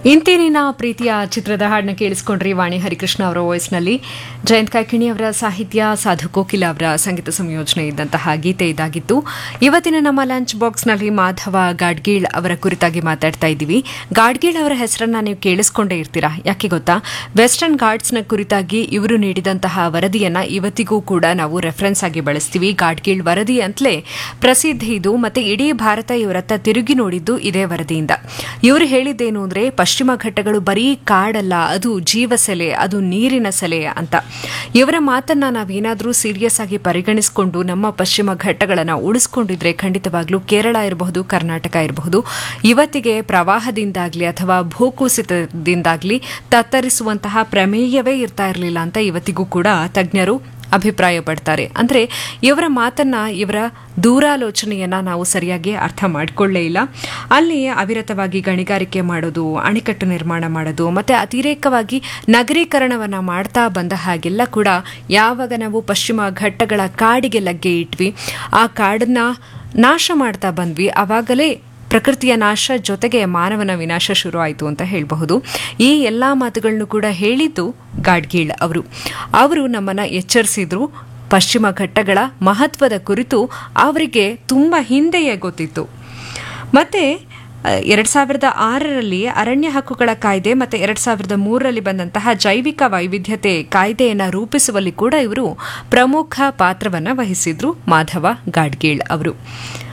ಇಂತೇನಿನ ಪ್ರೀತಿಯ ಚಿತ್ರದ ಹಾಡನ್ನ ಕೇಳಿಸ್ಕೊಂಡ್ರಿ ವಾಣಿ ಹರಿಕೃಷ್ಣ ಅವರ ವಾಯ್ಸ್ನಲ್ಲಿ ಜಯಂತ್ ಕಾಕಿಣಿ ಅವರ ಸಾಹಿತ್ಯ ಸಾಧು ಕೋಕಿಲ ಅವರ ಸಂಗೀತ ಸಂಯೋಜನೆ ಇದ್ದಂತಹ ಗೀತೆ ಇದಾಗಿತ್ತು ಇವತ್ತಿನ ನಮ್ಮ ಲಂಚ್ ಬಾಕ್ಸ್ನಲ್ಲಿ ಮಾಧವ ಗಾಡ್ಗೀಳ್ ಅವರ ಕುರಿತಾಗಿ ಮಾತಾಡ್ತಾ ಇದ್ದೀವಿ ಗಾಡ್ಗೀಳ್ ಅವರ ಹೆಸರನ್ನ ನೀವು ಕೇಳಿಸ್ಕೊಂಡೇ ಇರ್ತೀರಾ ಯಾಕೆ ಗೊತ್ತಾ ವೆಸ್ಟರ್ನ್ ಘಾಟ್ಸ್ನ ಕುರಿತಾಗಿ ಇವರು ನೀಡಿದಂತಹ ವರದಿಯನ್ನ ಇವತ್ತಿಗೂ ಕೂಡ ನಾವು ರೆಫರೆನ್ಸ್ ಆಗಿ ಬಳಸ್ತೀವಿ ಗಾಡ್ಗೀಳ್ ವರದಿ ಅಂತಲೇ ಪ್ರಸಿದ್ಧಿ ಇದು ಮತ್ತೆ ಇಡೀ ಭಾರತ ಇವರತ್ತ ತಿರುಗಿ ನೋಡಿದ್ದು ಇದೇ ವರದಿಯಿಂದ ಇವರು ಹೇಳಿದ್ದೇನು ಅಂದ್ರೆ ಪಶ್ಚಿಮ ಘಟ್ಟಗಳು ಬರೀ ಕಾಡಲ್ಲ ಅದು ಜೀವಸೆಲೆ ಅದು ನೀರಿನ ಸೆಲೆ ಅಂತ ಇವರ ಮಾತನ್ನ ನಾವೇನಾದರೂ ಸೀರಿಯಸ್ ಆಗಿ ಪರಿಗಣಿಸಿಕೊಂಡು ನಮ್ಮ ಪಶ್ಚಿಮ ಘಟ್ಟಗಳನ್ನು ಉಳಿಸ್ಕೊಂಡಿದ್ರೆ ಖಂಡಿತವಾಗ್ಲೂ ಕೇರಳ ಇರಬಹುದು ಕರ್ನಾಟಕ ಇರಬಹುದು ಇವತ್ತಿಗೆ ಪ್ರವಾಹದಿಂದಾಗ್ಲಿ ಅಥವಾ ಭೂಕುಸಿತದಿಂದಾಗ್ಲಿ ತತ್ತರಿಸುವಂತಹ ಪ್ರಮೇಯವೇ ಇರ್ತಾ ಇರಲಿಲ್ಲ ಅಂತ ಇವತ್ತಿಗೂ ಕೂಡ ತಜ್ಞರು ಅಭಿಪ್ರಾಯ ಪಡ್ತಾರೆ ಅಂದ್ರೆ ಇವರ ಮಾತನ್ನ ಇವರ ದೂರಾಲೋಚನೆಯನ್ನ ನಾವು ಸರಿಯಾಗಿ ಅರ್ಥ ಮಾಡಿಕೊಳ್ಳೇ ಇಲ್ಲ ಅಲ್ಲಿ ಅವಿರತವಾಗಿ ಗಣಿಗಾರಿಕೆ ಮಾಡೋದು ಅಣೆಕಟ್ಟು ನಿರ್ಮಾಣ ಮಾಡೋದು ಮತ್ತೆ ಅತಿರೇಕವಾಗಿ ನಗರೀಕರಣವನ್ನ ಮಾಡ್ತಾ ಬಂದ ಹಾಗೆಲ್ಲ ಕೂಡ ಯಾವಾಗ ನಾವು ಪಶ್ಚಿಮ ಘಟ್ಟಗಳ ಕಾಡಿಗೆ ಲಗ್ಗೆ ಇಟ್ವಿ ಆ ಕಾಡನ್ನ ನಾಶ ಮಾಡ್ತಾ ಬಂದ್ವಿ ಆವಾಗಲೇ ಪ್ರಕೃತಿಯ ನಾಶ ಜೊತೆಗೆ ಮಾನವನ ವಿನಾಶ ಶುರು ಆಯಿತು ಅಂತ ಹೇಳಬಹುದು ಈ ಎಲ್ಲ ಮಾತುಗಳನ್ನು ಕೂಡ ಹೇಳಿದ್ದು ಗಾಡ್ಗೀಳ್ ಅವರು ಅವರು ನಮ್ಮನ್ನ ಎಚ್ಚರಿಸಿದ್ರು ಪಶ್ಚಿಮ ಘಟ್ಟಗಳ ಮಹತ್ವದ ಕುರಿತು ಅವರಿಗೆ ತುಂಬ ಹಿಂದೆಯೇ ಗೊತ್ತಿತ್ತು ಮತ್ತೆ ಎರಡ್ ಸಾವಿರದ ಆರರಲ್ಲಿ ಅರಣ್ಯ ಹಕ್ಕುಗಳ ಕಾಯ್ದೆ ಮತ್ತೆ ಎರಡ್ ಸಾವಿರದ ಮೂರರಲ್ಲಿ ಬಂದಂತಹ ಜೈವಿಕ ವೈವಿಧ್ಯತೆ ಕಾಯ್ದೆಯನ್ನು ರೂಪಿಸುವಲ್ಲಿ ಕೂಡ ಇವರು ಪ್ರಮುಖ ಪಾತ್ರವನ್ನು ವಹಿಸಿದ್ರು ಮಾಧವ ಗಾಡ್ಗೀಳ್ ಅವರು